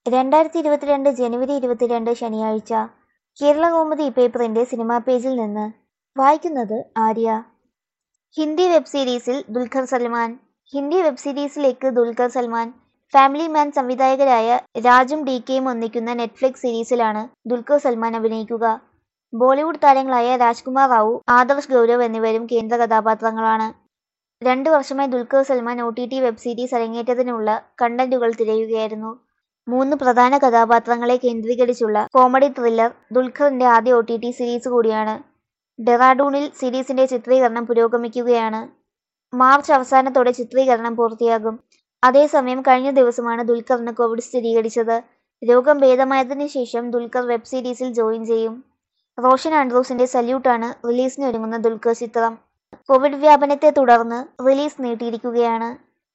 രണ്ടായിരത്തി ഇരുപത്തിരണ്ട് ജനുവരി ഇരുപത്തിരണ്ട് ശനിയാഴ്ച കേരള കൗമുദി പേപ്പറിന്റെ സിനിമാ പേജിൽ നിന്ന് വായിക്കുന്നത് ആര്യ ഹിന്ദി വെബ് സീരീസിൽ ദുൽഖർ സൽമാൻ ഹിന്ദി വെബ് സീരീസിലേക്ക് ദുൽഖർ സൽമാൻ ഫാമിലി മാൻ സംവിധായകരായ രാജും ഡി കെയും ഒന്നിക്കുന്ന നെറ്റ്ഫ്ലിക്സ് സീരീസിലാണ് ദുൽഖർ സൽമാൻ അഭിനയിക്കുക ബോളിവുഡ് താരങ്ങളായ രാജ്കുമാർ റാവു ആദർശ് ഗൗരവ് എന്നിവരും കേന്ദ്ര കഥാപാത്രങ്ങളാണ് രണ്ടു വർഷമായി Dulquer Salmaan O T T web series അരങ്ങേറ്റത്തിനുള്ള കണ്ടന്റുകൾ തിരയുകയായിരുന്നു മൂന്ന് പ്രധാന കഥാപാത്രങ്ങളെ കേന്ദ്രീകരിച്ചുള്ള കോമഡി ത്രില്ലർ ദുൽഖറിന്റെ ആദ്യ ഒ ടി ടി സീരീസ് കൂടിയാണ് ഡെറാഡൂണിൽ സീരീസിന്റെ ചിത്രീകരണം പുരോഗമിക്കുകയാണ് മാർച്ച് അവസാനത്തോടെ ചിത്രീകരണം പൂർത്തിയാകും അതേസമയം കഴിഞ്ഞ ദിവസമാണ് ദുൽഖറിന് കോവിഡ് സ്ഥിരീകരിച്ചത് രോഗം ഭേദമായതിനു ശേഷം ദുൽഖർ വെബ് സീരീസിൽ ജോയിൻ ചെയ്യും റോഷൻ ആൻഡ്രൂസിന്റെ സല്യൂട്ടാണ് റിലീസിന് ഒരുങ്ങുന്ന ദുൽഖർ ചിത്രം കോവിഡ് വ്യാപനത്തെ തുടർന്ന് റിലീസ് നീട്ടിയിരിക്കുകയാണ്